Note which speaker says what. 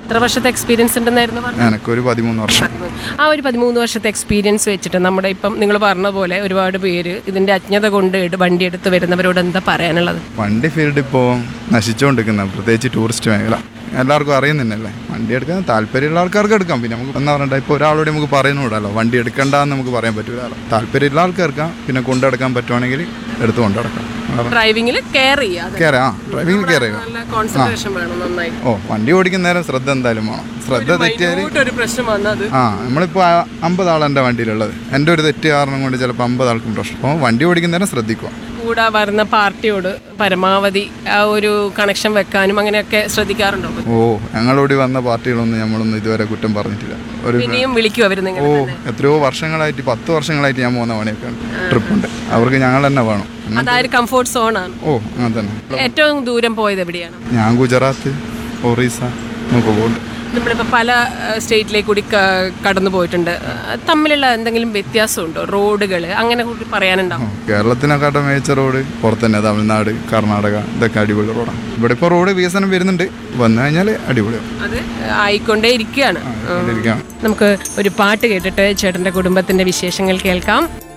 Speaker 1: എത്ര വർഷത്തെ എക്സ്പീരിയൻസ് ഉണ്ടെന്നായിരുന്നു പറഞ്ഞത്
Speaker 2: എനിക്കൊരു പതിമൂന്ന് വർഷം
Speaker 1: ആ ഒരു പതിമൂന്ന് വർഷത്തെ എക്സ്പീരിയൻസ് വെച്ചിട്ട് നമ്മുടെ ഇപ്പം നിങ്ങൾ പറഞ്ഞ പോലെ ഒരുപാട് പേര് ഇതിന്റെ അജ്ഞത കൊണ്ട് എടു- വണ്ടി എടുത്ത് വരുന്നവരോട് എന്താ പറയാനുള്ളത്
Speaker 2: വണ്ടി ഫീൽഡ് ഇപ്പോൾ നശിച്ചുകൊണ്ടിരിക്കുന്ന പ്രത്യേകിച്ച് ടൂറിസ്റ്റ് മേഖല എല്ലാവർക്കും അറിയുന്നില്ലല്ലേ വണ്ടി എടുക്കാൻ താല്പര്യമുള്ള ആൾക്കാർക്ക് എടുക്കാം പിന്നെ നമുക്ക് എന്താ പറയണ്ട ഇപ്പോൾ ഒരാളോട് നമുക്ക് പറയുന്നുണ്ടല്ലോ വണ്ടി എടുക്കണ്ടെന്ന് നമുക്ക് പറയാൻ പറ്റൂല താല്പര്യമുള്ള ആൾക്കാർക്ക് എടുക്കാം പിന്നെ കൊണ്ടെടുക്കാൻ പറ്റുവാണെങ്കിൽ എടുത്ത് കൊണ്ടെടുക്കാം വേറെ
Speaker 1: ഡ്രൈവിംഗിൽ കെയർ ചെയ്യുക
Speaker 2: കയറി ആ ഡ്രൈവിംഗ് കയറി
Speaker 1: നല്ല കോൺസെൻട്രേഷൻ വേണം നന്നായി
Speaker 2: ഓ വണ്ടി ഓടിക്കുന്ന നേരം ശ്രദ്ധ എന്തായാലും വേണം ശ്രദ്ധ തെറ്റിയാൽ
Speaker 1: ഒരു പ്രശ്നം വന്നത്
Speaker 2: ആ നമ്മളിപ്പോൾ അമ്പത് ആൾ എൻ്റെ വണ്ടിയിലുള്ളത് എൻ്റെ ഒരു തെറ്റ് കാരണം കൊണ്ട് ചിലപ്പോൾ അമ്പത് ആൾക്കും പ്രശ്നം അപ്പോൾ വണ്ടി ഓടിക്കുന്ന നേരം ശ്രദ്ധിക്കുക
Speaker 1: കൂടെ വരുന്ന പാർട്ടിയോട് പരമാവധി ആ ഒരു കണക്ഷൻ വെക്കാനും അങ്ങനെയൊക്കെ ശ്രദ്ധിക്കാറുണ്ടോ
Speaker 2: ഓ ഞങ്ങളോടി വന്ന പാർട്ടികളൊന്നും നമ്മളൊന്നും ഇതുവരെ കുറ്റം പറഞ്ഞിട്ടില്ല ഒരു
Speaker 1: ഇനിയും വിളിക്കും അവർ നിങ്ങൾ
Speaker 2: ഓ എത്രയോ വർഷങ്ങളായിട്ട് പത്ത് വർഷങ്ങളായിട്ട് ഞാൻ പോകുന്ന പണിയൊക്കെ ട്രിപ്പുണ്ട് അവർക്ക് ഞങ്ങൾ തന്നെ വേണം അങ്ങനെ-
Speaker 1: അതായത് കംഫോർട്ട് സോണാണ്
Speaker 2: ഓ അങ്ങനെ തന്നെ
Speaker 1: ഏറ്റവും ദൂരം പോയത് എവിടെയാണ്
Speaker 2: ഞാൻ ഗുജറാത്ത് ഒറീസ നമുക്ക് പോകുന്നുണ്ട്
Speaker 1: നമ്മളിപ്പോൾ പല സ്റ്റേറ്റിലേക്ക് കൂടി ക- കടന്നു പോയിട്ടുണ്ട് ആ, തമ്മിലുള്ള എന്തെങ്കിലും വ്യത്യാസമുണ്ടോ റോഡുകൾ അങ്ങനെ കൂടി പറയാനുണ്ടാവും
Speaker 2: കേരളത്തിനെക്കാട്ടും മികച്ച റോഡ് പുറത്ത് തന്നെ തമിഴ്നാട് കർണാടക ഇതൊക്കെ അടിപൊളി റോഡാണ് ഇവിടെ ഇപ്പോൾ റോഡ് വികസനം വരുന്നുണ്ട് വന്നു കഴിഞ്ഞാൽ അടിപൊളിയാവും
Speaker 1: അത് ആയിക്കൊണ്ടേ ഇരിക്കുകയാണ്
Speaker 2: ഇരിക്കാം
Speaker 1: നമുക്ക് ഒരു പാട്ട് കേട്ടിട്ട് ചേട്ടൻ്റെ കുടുംബത്തിൻ്റെ വിശേഷങ്ങൾ കേൾക്കാം